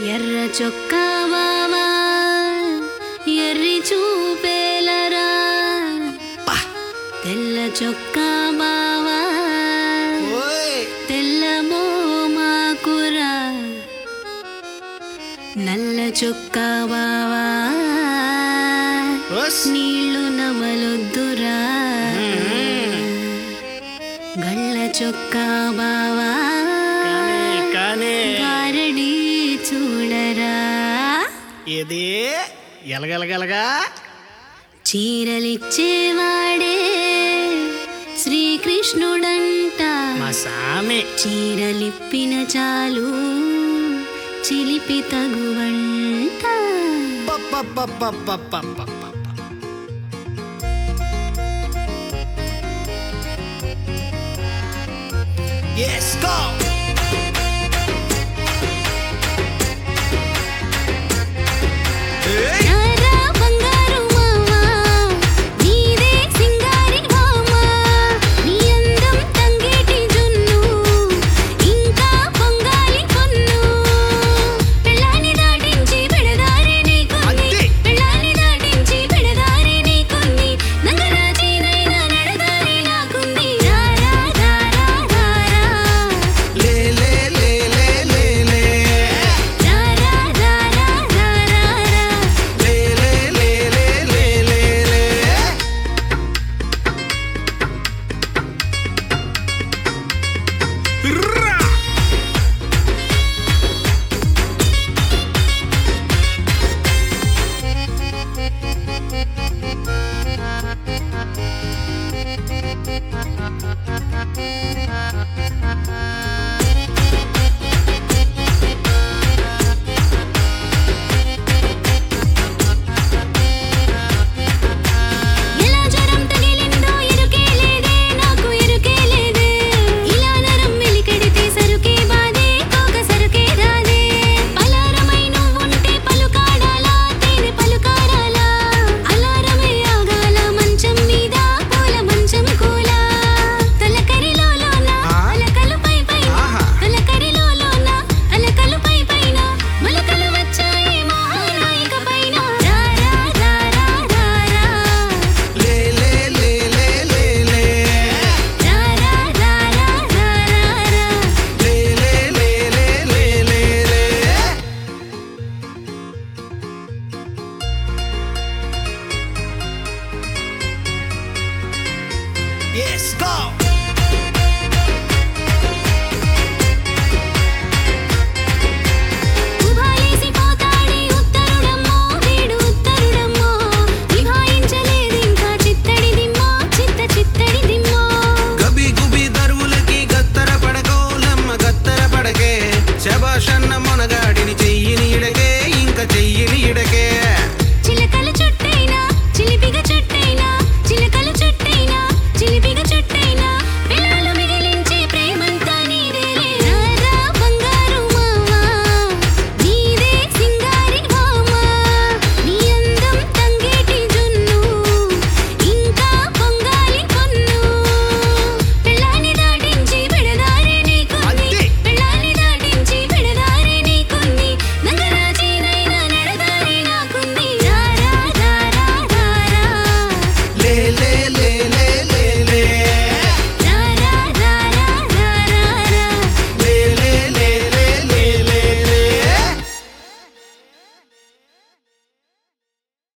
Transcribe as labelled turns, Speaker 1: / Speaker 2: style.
Speaker 1: ఎర్ర చొక్కా బావా ఎర్రి చూపేలరా తెల్ల చొక్కా బావా తెల్ల మోమాకురా నల్ల చొక్కా బావా నీళ్లు నమలొద్దురా గళ్ళ చొక్కా బావా
Speaker 2: కానీ
Speaker 1: గారడి చూడరా
Speaker 2: ఇది ఎలగలగలగా
Speaker 1: చీరలిచ్చేవాడే శ్రీకృష్ణుడంట
Speaker 2: మా సామి
Speaker 1: చీరలిప్పిన చాలు చిలిపి తగువంట
Speaker 2: పప్పప్పప్పప్పప్పప్ప. Yes, go! Hey!
Speaker 1: నారా బంగారు మావా నీదే సింగారి మామా నీ అందం తంగేటి జున్ను ఇంకా పొంగాలి పొన్ను పెళ్ళాన్ని దాటించి పెడదారి నీకుంది
Speaker 2: అంతే.
Speaker 1: పెళ్ళాన్ని దాటించి పెడదారి నీకుంది నంగరాజీనైనా నడదారి నాకుంది రారా రారా రారా
Speaker 2: లే లే లే లే లే లే
Speaker 1: రారా రారా రారా
Speaker 2: లే లే లే లే లే లే లే రా
Speaker 1: ఎలా జ్వరం తగిలిందో ఎరుకే లేదే నాకు ఎరుకే లేదే ఇలా నరం మెలికెడితే సరుకే బాదే కోక సరుకే రాదే పలారమై నువ్వుంటే పలుకాడాలా తేనె పలుకారాలా అలారమే ఆగాల మంచం మీద పూల మంచం కూల తొలకరిలోన అలకలు పై పైన
Speaker 2: ఆహా.
Speaker 1: తొలకరిలోన అలకలు పై పైన మొలకలు వచ్చాయి మహానాయిక పైన రారా రారా రారా
Speaker 2: లే లే లే లే లే లే
Speaker 1: రారా రారా రారా
Speaker 2: లే లే లే లే లే లే లే Yes, go!
Speaker 1: ఉభాలేసి పోతాడే ఉత్తరుడమ్మో వీడు ఉత్తరుడమ్మో విభాయించలేదింకా చిత్తడి దిమ్మో చిత్త చిత్తడి దిమ్మో
Speaker 3: గబి గుబి దరువులకి గత్తర పడకోలమ్మ గత్తర పడకే శబాషన్న మొనగాడిని చెయ్యిని ఇడకే ఇంక చెయ్యిని ఇడకే